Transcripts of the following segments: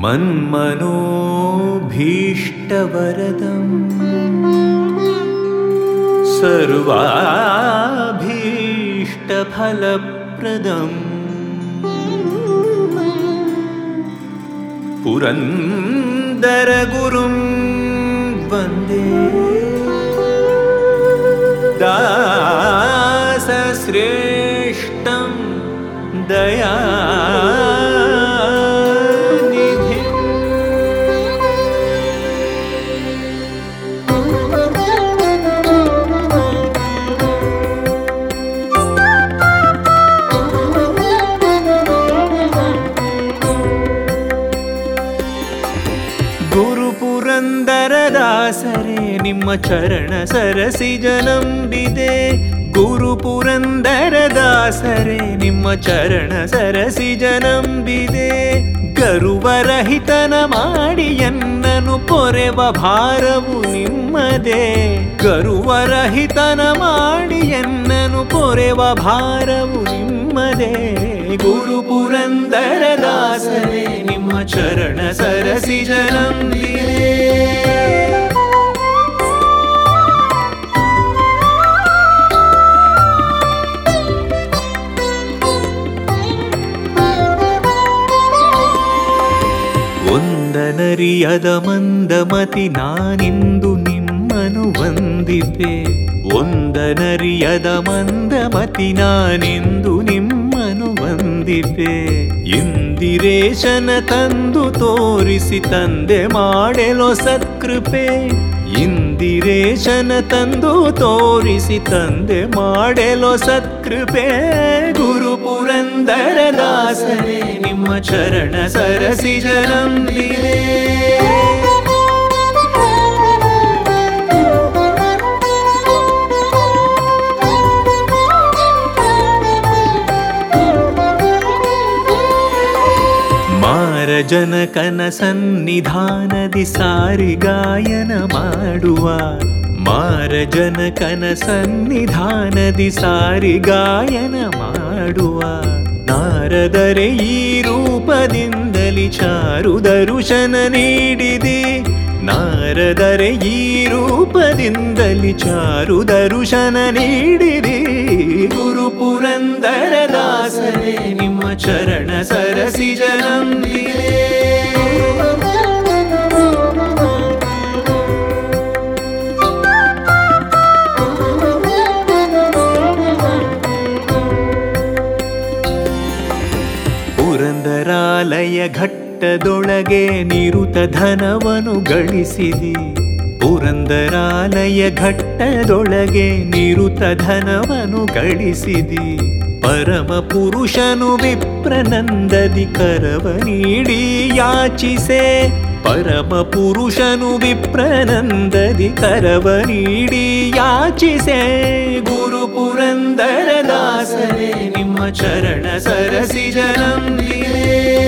मन्मनोभीष्टवरदम् सर्वाभीष्टफलप्रदम् पुरन्दरगुरुं वन्दे दासश्रेष्ठं दयानिधिम् ಗುರು ಪುರಂದರದಾಸರೇ ನಿಮ್ಮ ಚರಣ ಸರಸಿ ಜನಂಬಿದೆ ಗುರು ಪುರಂದರದಾಸರೇ ನಿಮ್ಮ ಚರಣ ಸರಸಿ ಜನಂಬಿದೆ ಗರುವರಹಿತನ ಮಾಡಿ ಎನ್ನನು ಪೊರೆವ ಭಾರವು ನಿಮ್ಮದೇ ಗರುವರಹಿತನ ಮಾಡಿ ಎನ್ನನು ಪೊರೆವ ಭಾರವು ನಿಮ್ಮದೇ ಗುರು ಪುರಂದರದಾಸರೇ ನಿಮ್ಮ ಚರಣ ಸರಸಿ ಜನಂಬಿದೆ ಒಂದನರಿಯದ ಮಂದಮತಿ ನಾನಿಂದು ನಿಮ್ಮನು ವಂದಿಪೆ ಒಂದನರಿಯದ ಮಂದಮತಿ ನಾನೆಂದು ನಿಮ್ಮನು ವಂದಿಪೆ ಇಂದಿರೇಶನ ತಂದು ತೋರಿಸಿ ತಂದೆ ಮಾಡೆಲೋ ಸತ್ಕೃಪೆ ಇಂದಿರೇಶನ ತಂದು ತೋರಿಸಿ ತಂದೆ ಮಾಡೆಲೋ ಸತ್ಕೃಪೆ ಗುರು ಪುರಂದರ ದಾಸರೇ ನಿಮ್ಮ ಚರಣ ಸರಸಿ ಜನಂಬಿದೆ ಮಾರಜನಕನ ಸನ್ನಿಧಾನದಿ ಸಾರಿ ಗಾಯನ ಮಾಡುವ ಮಾರಜನಕನ ಸನ್ನಿಧಾನದಿ ಸಾರಿ ಗಾಯನ ಮಾಡುವ ನಾರದರೆ ಈ ರೂಪದಿಂದಲಿ ಚಾರು ದರುಶನ ನೀಡಿದೆ ನಾರದರೆ ಈ ರೂಪದಿಂದಲಿ ಚಾರು ದರುಶನ ನೀಡಿದೆ ಗುರು ಪುರಂದರ ದಾಸರೇ ನಿಮ್ಮ ಚರಣ ಸರಸಿ ಜನಂಬಿದೆ ಪುರಂದರಾಲಯ ಘಟ್ಟದೊಳಗೆ ನಿರುತ ಧನವನು ಗಳಿಸಿದಿ ಪುರಂದರಾಲಯ ಘಟ್ಟದೊಳಗೆ ನಿರುತ ಧನವನು ಗಳಿಸಿದಿ ಪರಮ ಪುರುಷನು ವಿಪ್ರನಂದದಿ ಕರವ ನೀಡಿ ಯಾಚಿಸೆ ಪರಮ ಪುರುಷನು ವಿಪ್ರನಂದದಿ ಕರವ ನೀಡಿ ಯಾಚಿಸೆ ಗುರು ಪುರಂದರ ದಾಸರೇ ನಿಮ್ಮ ಚರಣ ಸರಸಿ ಜನಂಬಿದೆ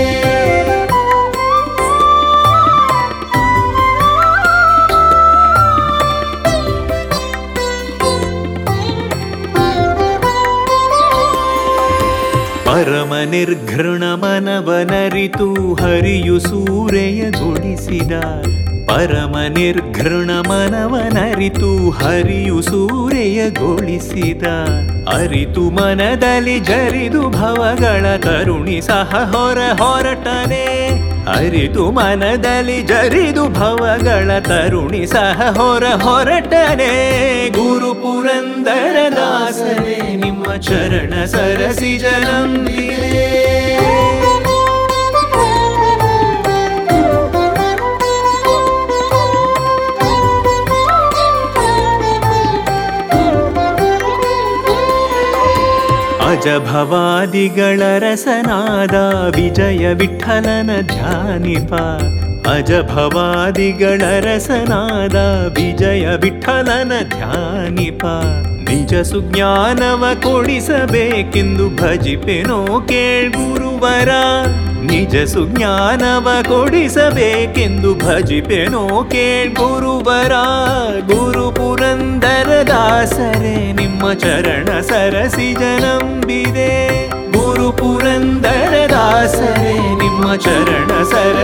ಪರಮ ನಿರ್ಘೃಣ ಮನವನರಿತು ಹರಿಯು ಸೂರೆಯಗೊಳಿಸಿದ ಪರಮ ನಿರ್ಘೃಣ ಮನವನರಿತು ಹರಿಯು ಸೂರೆಯಗೊಳಿಸಿದ ಅರಿತು ಮನದಲ್ಲಿ ಜರಿದು ಭವಗಳ ಕರುಣಿ ಸಹ ಹೊರ ಹೊರಟನೆ ಅರಿತು ಮನದಲ್ಲಿ ಜರಿದು ಭವಗಳ ತರುಣಿ ಸಹ ಹೊರ ಹೊರಟನೆ ಗುರು ಪುರಂದರ ದಾಸರೇ ನಿಮ್ಮ ಚರಣ ಸರಸಿ ಜನಂಬಿದೆ ಅಜಭವಾದಿಗಳ ರಸನಾದ ವಿಜಯ ವಿಠಲನ ಧ್ಯಾನಿಪ ಅಜಭವಾದಿಗಳ ರಸನಾದ ವಿಜಯ ವಿಠಲನ ಧ್ಯಾನಿಪ ನಿಜ ಸುಜ್ಞಾನವ ಕೊಡಿಸಬೇಕೆಂದು ಭಜಿಪೆನೋ ಕೇಳ್ಗುರುವರ ನಿಜ ಸುಜ್ಞಾನವ ಕೊಡಿಸಬೇಕೆಂದು ಭಜಿಪೆನೋ ಕೇಳ್ಗುರುವರ ಗುರು ಪುರಂದರ ದಾಸರೇ ನಿಮ್ಮ ಚರಣ ಸರಸಿ ಜನಂಬಿದೆ ಗುರು ಪುರಂದರ ದಾಸರೇ ನಿಮ್ಮ ಚರಣ ಸರ